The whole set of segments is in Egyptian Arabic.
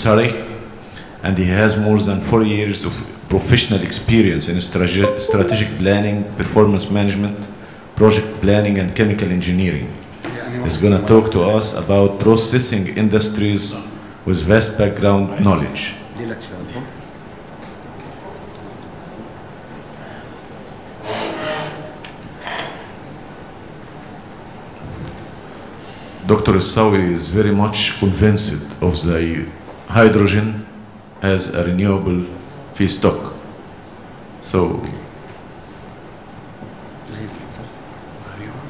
Surrey, and he has more than four years of professional experience in strate- strategic planning, performance management, project planning, and chemical engineering. He's going to talk to us about processing industries with vast background knowledge. دي اللي هتشتغل صح؟ Dr. Sawi is very much convinced of the hydrogen as a renewable feedstock. So هي دي صح؟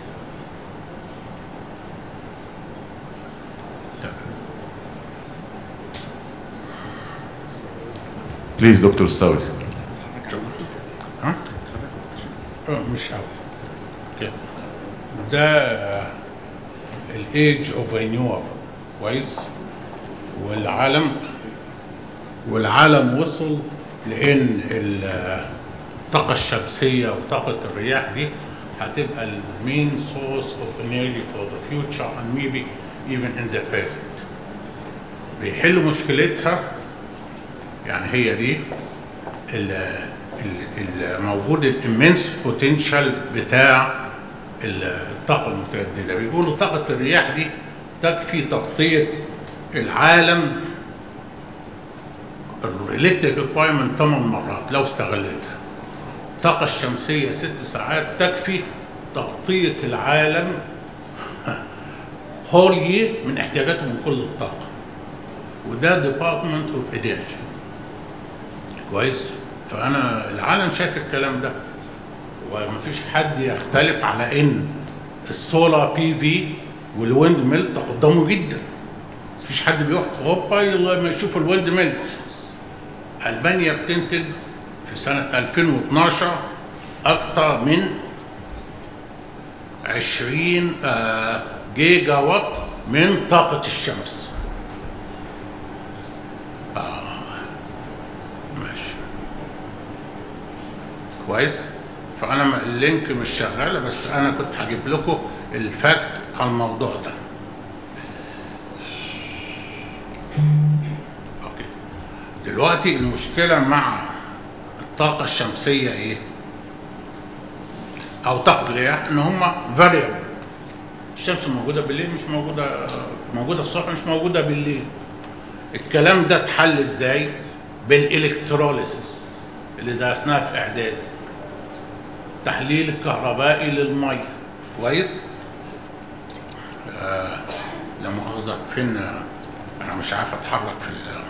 please, Dr. Sawi. ها؟ آه، مش قوي كده ده الايج اوف رينيوبل كويس والعالم والعالم وصل لان الطاقه الشمسيه وطاقه الرياح دي هتبقى المين سورس اوف انرجي فور ذا فيوتشر and maybe even in the present بيحلوا مشكلتها يعني هي دي ال- ال- الموجود الامنس بوتنشال بتاع الطاقه المتجدده بيقولوا طاقه الرياح دي تكفي تغطيه العالم الالكتريك ريكوايرمنت ثمان مرات لو استغلتها الطاقه الشمسيه ست ساعات تكفي تغطيه العالم هول يير من احتياجاته من كل الطاقه وده ديبارتمنت اوف انرجي كويس فانا العالم شايف الكلام ده ومفيش حد يختلف على ان السولار بي في والويند ميل تقدموا جدا مفيش حد بيروح اوروبا الا ما يشوف الويند ميلز المانيا بتنتج في سنه 2012 اكثر من 20 آه، جيجا وات من طاقه الشمس ماشي كويس فانا م- اللينك مش شغاله بس انا كنت هجيب لكم الفاكت على الموضوع ده اوكي دلوقتي المشكله مع الطاقه الشمسيه ايه او طاقه الرياح ان هم فاريبل الشمس موجوده بالليل مش موجوده موجوده الصبح مش موجوده بالليل الكلام ده اتحل ازاي بالالكتروليسيس اللي درسناها في اعدادي تحليل الكهربائي للميه كويس آه لا مؤاخذه فين آه، انا مش عارف اتحرك في ال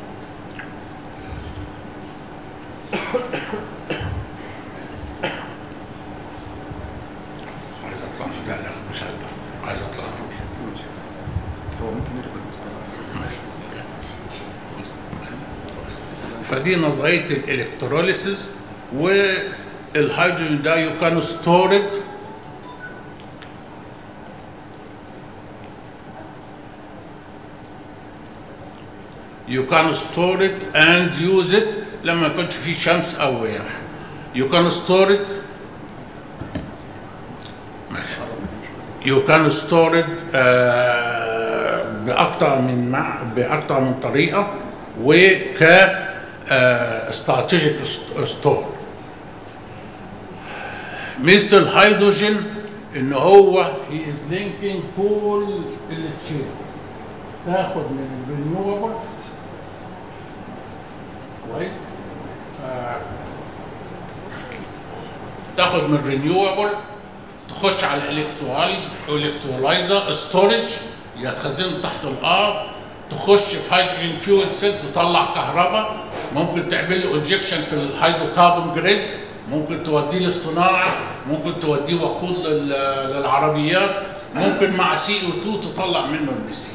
عايز اطلع لا لا مش عايز اطلع عايز اطلع من دي ماشي. هو ممكن يركب المصطلح اساسا فدي نظريه الالكتروليسيس والهيدروجين ده يو كان ستورد you can store it and use it لما يكونش في شمس او رياح you can store it ماشي you can store it آه باكتر من مع باكتر من طريقه وك استراتيجيك ستور ميزه الهيدروجين ان هو هي از لينكينج كل التشين تاخد من الرينيوبل كويس آه، تاخد من رينيوبل تخش على الكترولايز الكترولايزر ستورج يتخزن تحت الارض تخش في هيدروجين فيول سيل تطلع كهرباء ممكن تعمل له انجكشن في الهيدروكربون جريد ممكن توديه للصناعه ممكن توديه وقود لل- للعربيات ممكن مع سي او 2 تطلع منه الميثين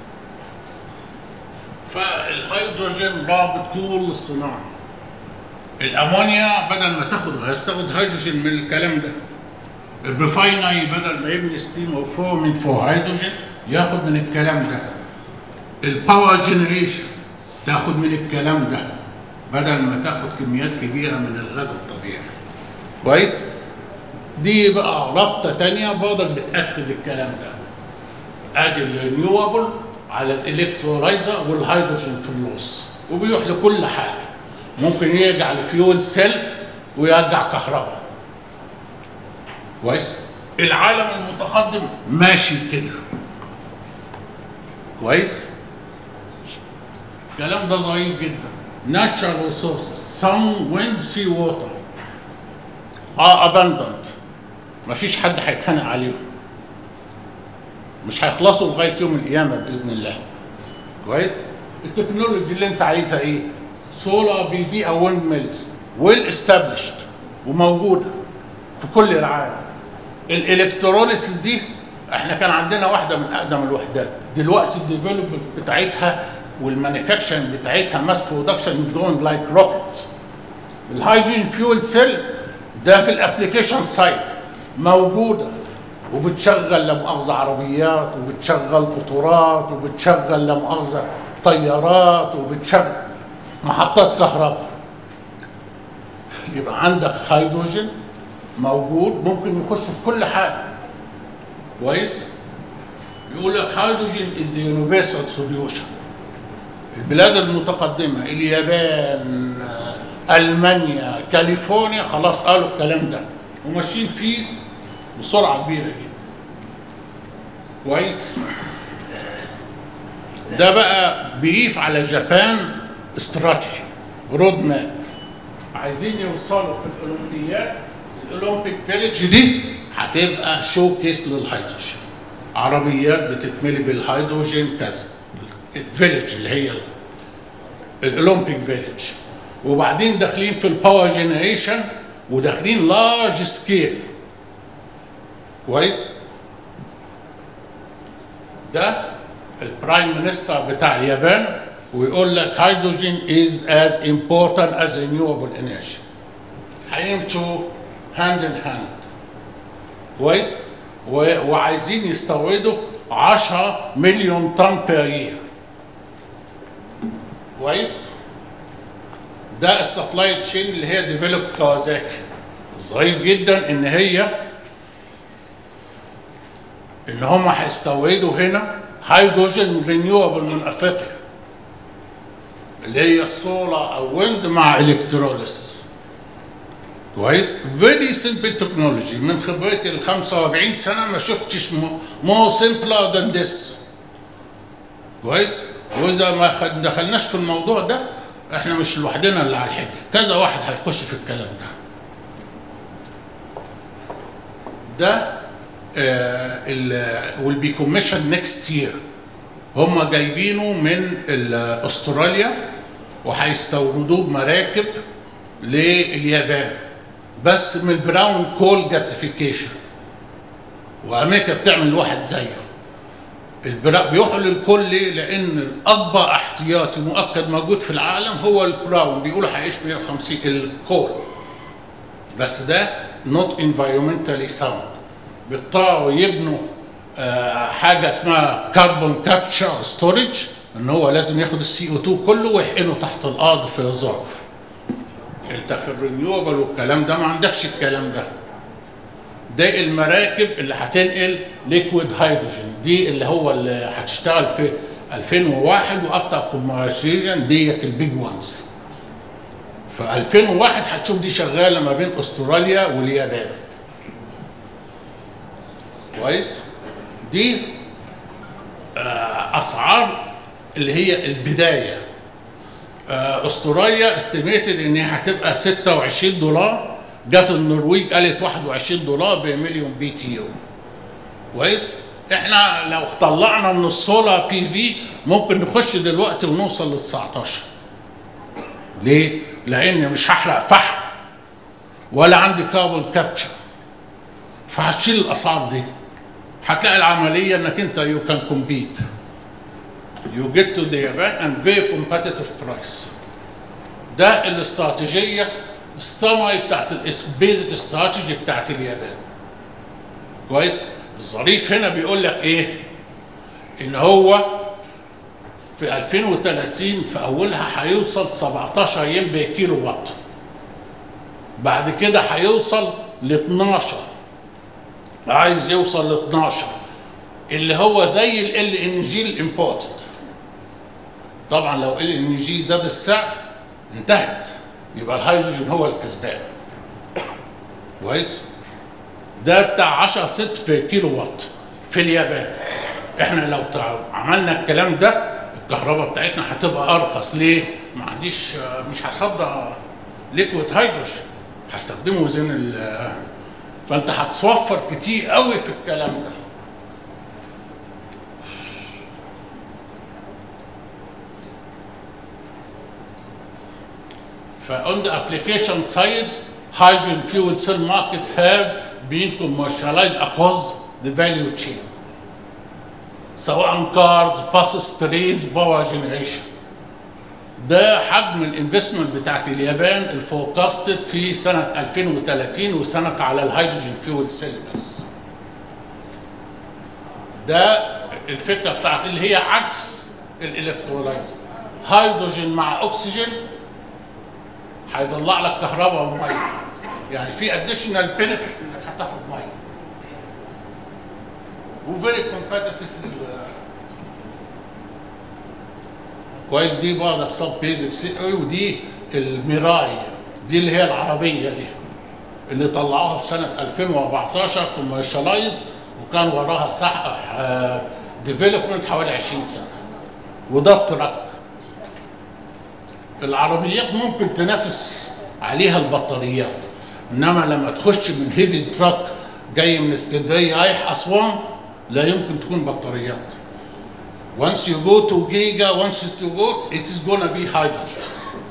فالهيدروجين رابط كل الصناعه الامونيا بدل ما تاخد غاز تاخد هيدروجين من الكلام ده الريفاينري بدل ما يبني ستيم او فورمين فور هيدروجين ياخد من الكلام ده الباور جنريشن تاخد من الكلام ده بدل ما تاخد كميات كبيره من الغاز الطبيعي كويس دي بقى رابطه تانية برضك بتاكد الكلام ده ادي الرينيوبل على الالكترولايزر والهيدروجين في النص وبيروح لكل حاجه ممكن يرجع لفيول سيل ويرجع كهرباء كويس العالم المتقدم ماشي كده كويس الكلام ده ظريف جدا natural resources sun wind sea water are abundant مفيش حد هيتخانق عليهم مش هيخلصوا لغايه يوم القيامه باذن الله كويس التكنولوجي اللي انت عايزها ايه سولار بي في او ويند ميلز ويل استابلشد وموجوده في كل العالم الالكتروليسيس دي احنا كان عندنا واحده من اقدم الوحدات دلوقتي الديفلوبمنت بتاعتها والمانيفاكتشرنج بتاعتها ماس برودكشن از جوينج لايك روكيت الهيدروجين فيول سيل ده في الابلكيشن سايت موجوده وبتشغل لا مؤاخذه عربيات وبتشغل قطارات وبتشغل لا مؤاخذه طيارات وبتشغل محطات كهرباء يبقى عندك هيدروجين موجود ممكن يخش في كل حاجه كويس يقول لك هيدروجين از يونيفرسال سوليوشن البلاد المتقدمه اليابان المانيا كاليفورنيا خلاص قالوا الكلام ده وماشيين فيه بسرعه كبيره جدا كويس ده بقى بريف على جابان استراتيجي رود ماب عايزين يوصلوا في الاولمبياد الاولمبيك فيليج دي هتبقى شو كيس للهيدروجين عربيات بتتملي بالهيدروجين كذا الفيليج اللي هي الاولمبيك فيليج وبعدين داخلين في الباور جنريشن وداخلين لارج سكيل كويس ده البرايم مينستر بتاع اليابان ويقول لك هيدروجين از از امبورتنت از رينيوبل انرجي هيمشوا هاند ان هاند كويس و- وعايزين يستوردوا 10 مليون طن بير يير كويس ده السبلاي تشين اللي هي ديفلوب كوازاكي ظريف جدا ان هي ان هم هيستوردوا هنا هيدروجين رينيوبل من افريقيا اللي هي السولار او ويند مع الكتروليسيس كويس فيري سمبل تكنولوجي من خبرتي ال 45 سنه ما شفتش مور سمبلر ذان ذس كويس واذا ما خد- دخلناش في الموضوع ده احنا مش لوحدنا اللي على الحجه كذا واحد هيخش في الكلام ده ده will be commissioned next year هم جايبينه من ال- استراليا وهيستوردوه بمراكب لليابان بس من البراون كول جاسيفيكيشن وامريكا بتعمل واحد زيه البرا... بيروحوا للكل ليه؟ لان الاكبر احتياطي مؤكد موجود في العالم هو البراون بيقولوا هيعيش 150 الكول بس ده نوت انفايرمنتالي ساوند بيضطروا يبنوا آه، حاجه اسمها كربون كابتشر ستورج ان هو لازم ياخد السي او 2 كله ويحقنه تحت الارض في ظرف انت في الرينيوبل والكلام ده ما عندكش الكلام ده ده المراكب اللي هتنقل ليكويد هيدروجين دي اللي هو اللي هتشتغل في 2001 وافتر كوميرشيشن ديت البيج وانز في 2001 هتشوف دي شغاله ما بين استراليا واليابان كويس دي آه، اسعار اللي هي البدايه آه، استراليا استيميتد ان هي هتبقى 26 دولار جت النرويج قالت 21 دولار بمليون بي تي يو كويس احنا لو طلعنا من السولار بي في ممكن نخش دلوقتي ونوصل لل 19 ليه؟ لان مش هحرق فحم ولا عندي كاربون كابتشر فهتشيل الاسعار دي هتلاقي العمليه انك انت يو كان كومبيت يو جيت تو ذا يابان اند فيري كومبتيتيف برايس ده الاستراتيجيه السمري بتاعت البيزك استراتيجي بتاعت اليابان كويس الظريف هنا بيقول لك ايه ان هو في 2030 في اولها هيوصل 17 ين بكيلو وات بعد كده هيوصل ل 12 عايز يوصل ل 12 اللي هو زي ال ان جي الامبورتد طبعا لو ال ان جي زاد السعر انتهت يبقى الهيدروجين هو الكسبان كويس ده بتاع 10 سنت في كيلو وات في اليابان احنا لو تع- عملنا الكلام ده الكهرباء بتاعتنا هتبقى ارخص ليه ما عنديش مش هصدر ليكويد هيدروجين هستخدمه زين ال فانت هتصفر كتير قوي في الكلام ده فon the application side hydrogen fuel cell market have been commercialized across the value chain سواء كارز باصص ترينز باور جنريشن ده حجم الانفستمنت بتاعت اليابان الفوركاستد في سنه 2030 وسنه على الهيدروجين فيول سيل بس ده الفكره بتاعت اللي هي عكس الالكترولايزر هيدروجين مع اكسجين هيطلع لك كهرباء وميه يعني في اديشنال بنفيت انك هتاخد ميه وفيري كومبetitive كويس دي بعض سب بيزكس ودي الميراي دي اللي هي العربيه دي اللي طلعوها في سنه 2014 كوميرشالايز وكان وراها صح ديفلوبمنت حوالي 20 سنه وده التراك العربيات ممكن تنافس عليها البطاريات انما لما تخش من هيفي تراك جاي من اسكندريه رايح اسوان لا يمكن تكون بطاريات once you go to giga once you go it is gonna be hydrogen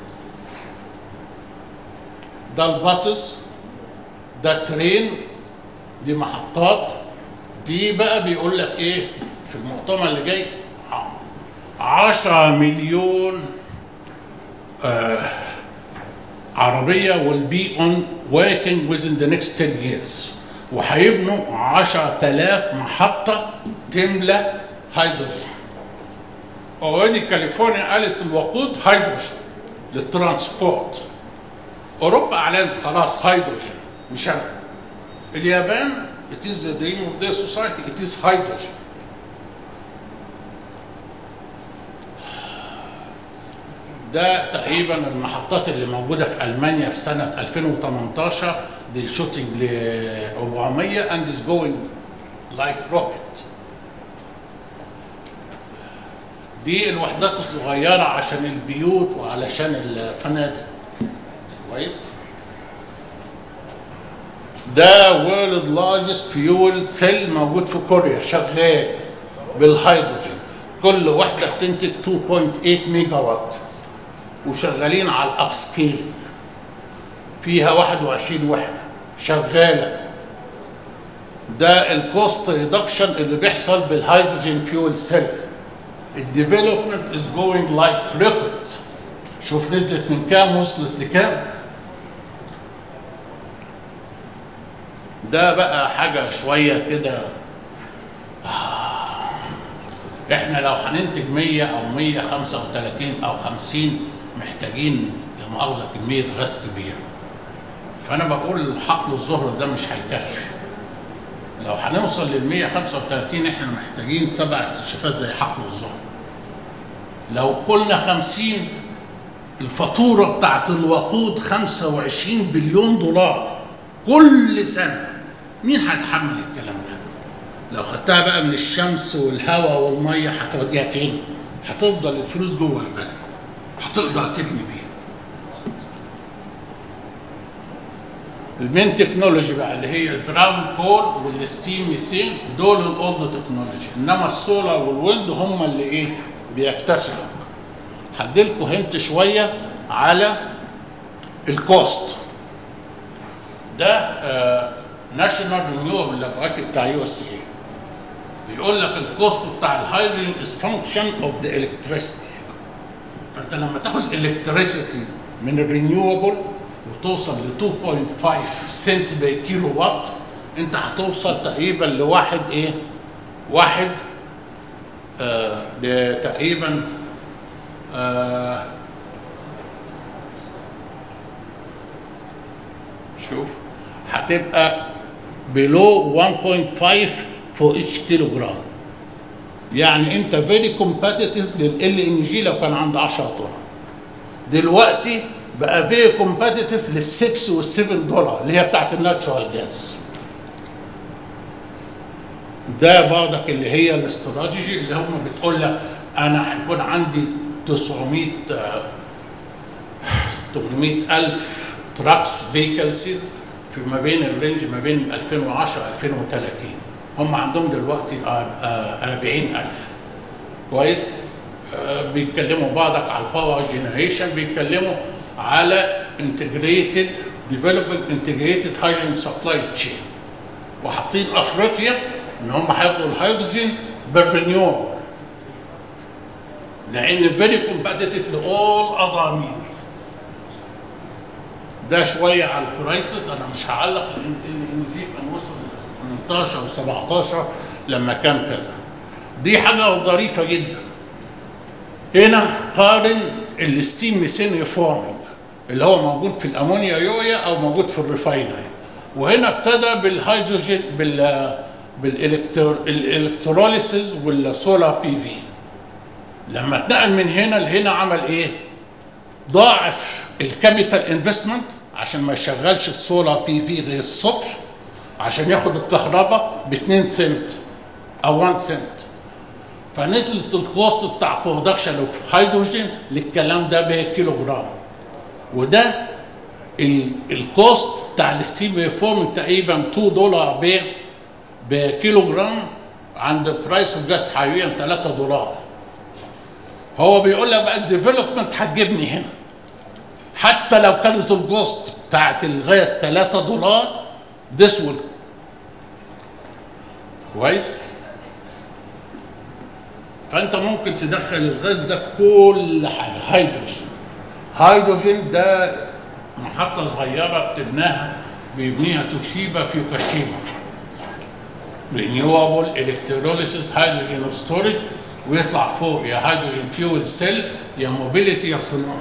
ده الباصز ده الترين دي محطات دي بقى بيقول لك ايه في المؤتمر اللي جاي 10 مليون آه عربية will be on working within the next 10 years وهيبنوا 10000 محطة تملى هيدروجين اوريدي كاليفورنيا قالت الوقود هيدروجين للترانسبورت اوروبا اعلنت خلاص هيدروجين مش انا اليابان it is the dream of their society it is hydrogen ده تقريبا المحطات اللي موجوده في المانيا في سنه 2018 دي شوتنج ل 400 and is going like rocket دي الوحدات الصغيره عشان البيوت وعلشان الفنادق كويس ده وورلد لارجست فيول سيل موجود في كوريا شغال بالهيدروجين كل وحده بتنتج 2.8 ميجا وات وشغالين على الاب سكيل فيها 21 وحده شغاله ده الكوست ريدكشن اللي بيحصل بالهيدروجين فيول سيل الديفلوبمنت از جوينج لايك ريكورد شوف نزلت من كام وصلت لكام ده بقى حاجه شويه كده احنا لو هننتج 100 او 135 او 50 محتاجين لمؤاخذه كميه غاز كبيره فانا بقول حقل الظهر ده مش هيكفي لو هنوصل لل 135 احنا محتاجين سبع اكتشافات زي حقل الظهر لو قلنا 50 الفاتوره بتاعت الوقود 25 بليون دولار كل سنه مين هيتحمل الكلام ده؟ لو خدتها بقى من الشمس والهواء والميه هتوديها فين؟ هتفضل الفلوس جوه البلد هتقدر تبني بيها المين تكنولوجي بقى اللي هي البراون كول والستيم ميثين دول الاولد تكنولوجي انما السولار والويند هم اللي ايه بيكتسبوا هديلكوا هنت شويه على الكوست ده ناشونال رينيوبل لابوراتوري بتاع يو اس اي بيقول لك الكوست بتاع الهيدروجين از فانكشن اوف ذا الكتريسيتي فانت لما تاخد الكتريسيتي من الرينيوبل وتوصل ل 2.5 سنت بي كيلو وات انت هتوصل تقريبا لواحد ايه؟ واحد آه تقريبا آه شوف هتبقى below 1.5 for each كيلو جرام يعني انت فيري كومباتيتيف لل ان جي لو كان عند 10 دولار دلوقتي بقى فيري كومباتيتيف لل 6 وال 7 دولار اللي هي بتاعت الناتشورال جاز ده برضك اللي هي الاستراتيجي اللي هم بتقول لك انا هيكون عندي 900 آه، 800 الف تراكس فيكلسيز في ما بين الرينج ما بين 2010 2030 هم عندهم دلوقتي آه، آه، 40000 كويس آه، بيتكلموا بعضك على الباور جنريشن بيتكلموا على انتجريتد ديفلوبمنت انتجريتد هيدروجين سبلاي تشين وحاطين افريقيا ان هم هياخدوا الهيدروجين بالرينيوبل لان فيري كومباتيتيف لاول اذر مينز ده شويه على البرايسز انا مش هعلق لان ان دي كان وصل 18 و 17 لما كان كذا دي حاجه ظريفه جدا هنا قارن الستيم ميثين ريفورمينج اللي هو موجود في الامونيا يويا او موجود في الريفاينري وهنا ابتدى بالهيدروجين بال بالالكتروليسيس والسولار بي في لما اتنقل من هنا لهنا عمل ايه؟ ضاعف الكابيتال انفستمنت عشان ما يشغلش السولار بي في غير الصبح عشان ياخد الكهرباء ب 2 سنت او 1 سنت فنزلت الكوست بتاع برودكشن اوف هيدروجين للكلام ده بكيلو جرام وده ال- الكوست بتاع الستيم ريفورم تقريبا 2 دولار ب بكيلو جرام عند برايس الجاز حاليا 3 دولار هو بيقول لك بقى الديفلوبمنت هتجيبني هنا حتى لو كانت الكوست بتاعت الغاز 3 دولار this will كويس فانت ممكن تدخل الغاز ده في كل حاجه هيدروجين هيدروجين ده محطه صغيره بتبناها بيبنيها توشيبا في يوكاشيما رينيوبل الكتروليسيس هيدروجين ستورج ويطلع فوق يا هيدروجين فيول سيل يا موبيليتي يا صناعه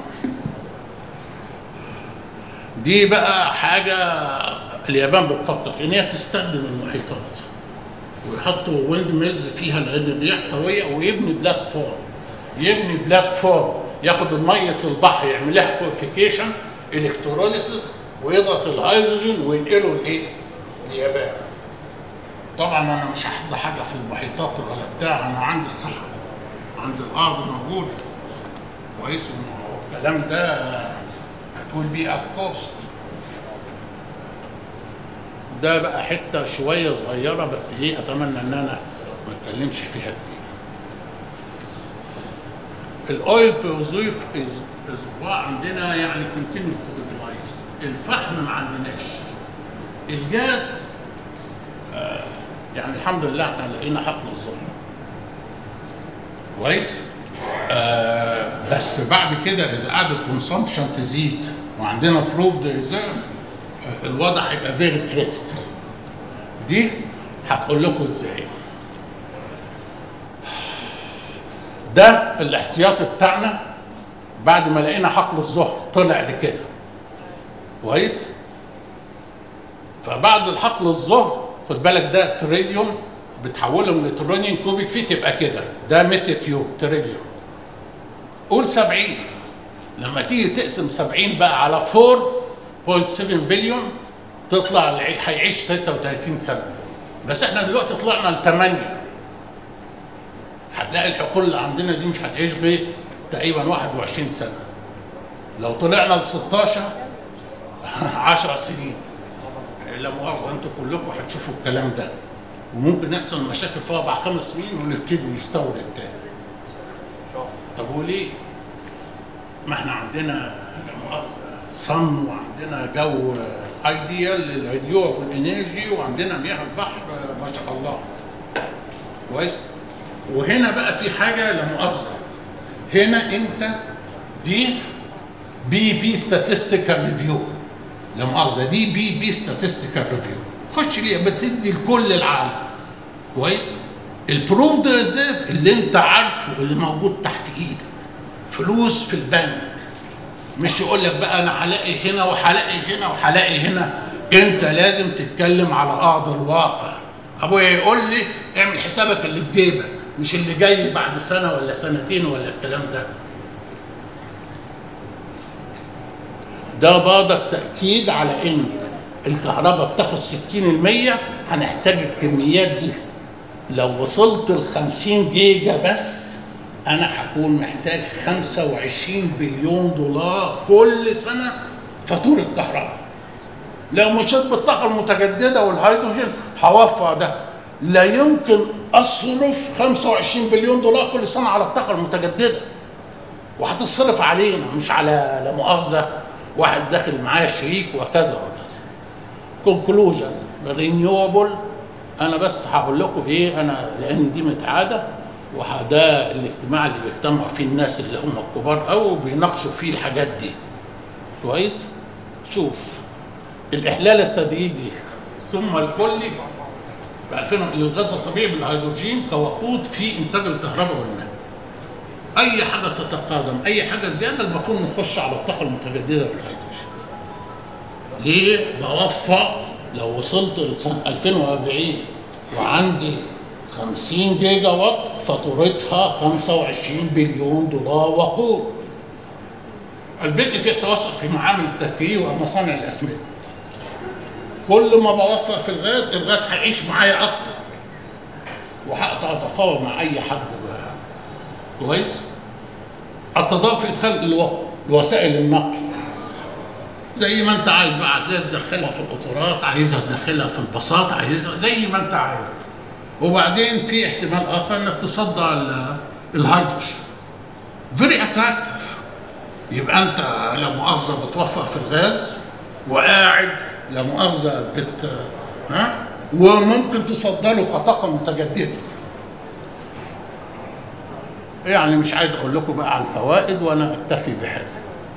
دي بقى حاجه اليابان بتفكر في ان هي تستخدم المحيطات ويحطوا ويند ميلز فيها لان الرياح قويه ويبني بلاتفورم يبني بلاتفورم ياخد ميه البحر يعمل لها كوفيكيشن الكتروليسيس ويضغط الهيدروجين وينقله لايه؟ اليابان طبعا انا مش هحط حاجه في المحيطات ولا بتاع انا عندي الصحراء عندي الارض موجوده كويس إن هو الكلام ده هتقول بيه كوست ده بقى حته شويه صغيره بس ايه اتمنى ان انا ما اتكلمش فيها كتير الاويل بيوزيف از عندنا يعني كونتينيو تو الفحم ما عندناش الجاز آه يعني الحمد لله احنا لقينا حقل الظهر كويس آه بس بعد كده اذا قعد الكونسومشن تزيد وعندنا بروفد ريزيرف الوضع هيبقى فيري كريتيكال دي هتقول لكم ازاي ده الاحتياطي بتاعنا بعد ما لقينا حقل الظهر طلع لكده كويس فبعد الحقل الظهر خد بالك ده تريليون بتحولهم لتريليون كوبيك فيت يبقى كده ده متر كيوب تريليون قول 70 لما تيجي تقسم 70 بقى على 4.7 بليون تطلع العي- هيعيش 36 سنه بس احنا دلوقتي طلعنا ل 8 هتلاقي الحقول اللي عندنا دي مش هتعيش غير تقريبا 21 سنه لو طلعنا ل 16 10 سنين لا مؤاخذه انتوا كلكم هتشوفوا الكلام ده وممكن يحصل مشاكل في اربع خمس سنين ونبتدي نستورد تاني طب وليه؟ ما احنا عندنا لا مؤاخذه صن وعندنا جو ايديال للرينيوبل انرجي وعندنا مياه البحر ما شاء الله كويس وهنا بقى في حاجه لا مؤاخذه هنا انت دي بي بي statistical ريفيو لا مؤاخذه دي بي بي statistical ريفيو خش ليه بتدي لكل العالم كويس البروفد ريزيرف اللي انت عارفه اللي موجود تحت ايدك فلوس في البنك مش يقول لك بقى انا هلاقي هنا وهلاقي هنا وهلاقي هنا انت لازم تتكلم على ارض الواقع ابويا يقول لي اعمل حسابك اللي في جيبك مش اللي جاي بعد سنه ولا سنتين ولا الكلام ده ده برضك تاكيد على ان الكهرباء بتاخد 60% هنحتاج الكميات دي لو وصلت ل 50 جيجا بس انا هكون محتاج 25 بليون دولار كل سنه فاتوره كهرباء لو مشيت بالطاقه المتجدده والهيدروجين هوفر ده لا يمكن اصرف 25 بليون دولار كل سنه على الطاقه المتجدده وهتصرف علينا مش على لا مؤاخذه واحد داخل معايا شريك وكذا وكذا كونكلوجن رينيوبل انا بس هقول لكم ايه انا لان دي متعاده وده الاجتماع اللي بيجتمع فيه الناس اللي هم الكبار قوي وبيناقشوا فيه الحاجات دي كويس شوف الاحلال التدريجي ثم الكلي ب 2000 للغاز الطبيعي بالهيدروجين كوقود في انتاج الكهرباء والماء اي حاجه تتقادم اي حاجه زياده المفروض نخش على الطاقه المتجدده بالهيدروجين ليه بوفر لو وصلت لسنه 2040 وعندي 50 جيجا وات فاتورتها 25 بليون دولار وقود البدء في التوسع في معامل التكرير ومصانع الاسمده كل ما بوفر في الغاز الغاز هيعيش معايا اكتر وهقدر اتفاوض مع اي حد بقى. كويس التضارب في ادخال الو- وسائل النقل زي ما انت عايز بقى عايز تدخلها في القطارات عايزها تدخلها في الباصات عايزها زي ما انت عايز وبعدين في احتمال اخر انك تصدر ال- الهيدروجين فيري اتراكتيف يبقى انت لا مؤاخذه بتوفر في الغاز وقاعد لا مؤاخذه بت ها وممكن تصدره كطاقه متجدده يعني مش عايز اقول لكم بقى على الفوائد وانا اكتفي بهذا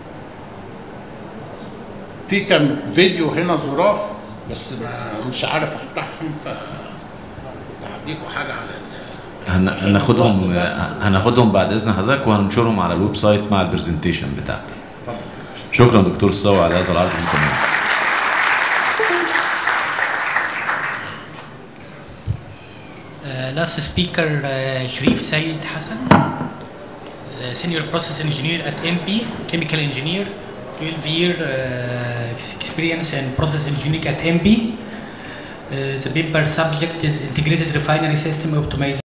في كم فيديو هنا ظراف بس ما مش عارف افتحهم ف هديكوا حاجه على ال- هن- هناخدهم بس. هناخدهم بعد اذن حضرتك وهننشرهم على الويب سايت مع البرزنتيشن بتاعتك اتفضل شكرا دكتور الصاوي على هذا العرض المتميز Uh, last speaker, uh, Sharif Said Hassan, the senior process engineer at MP, chemical engineer, 12 year uh, ex- experience in process engineering at MP. Uh, the paper subject is integrated refinery system optimization.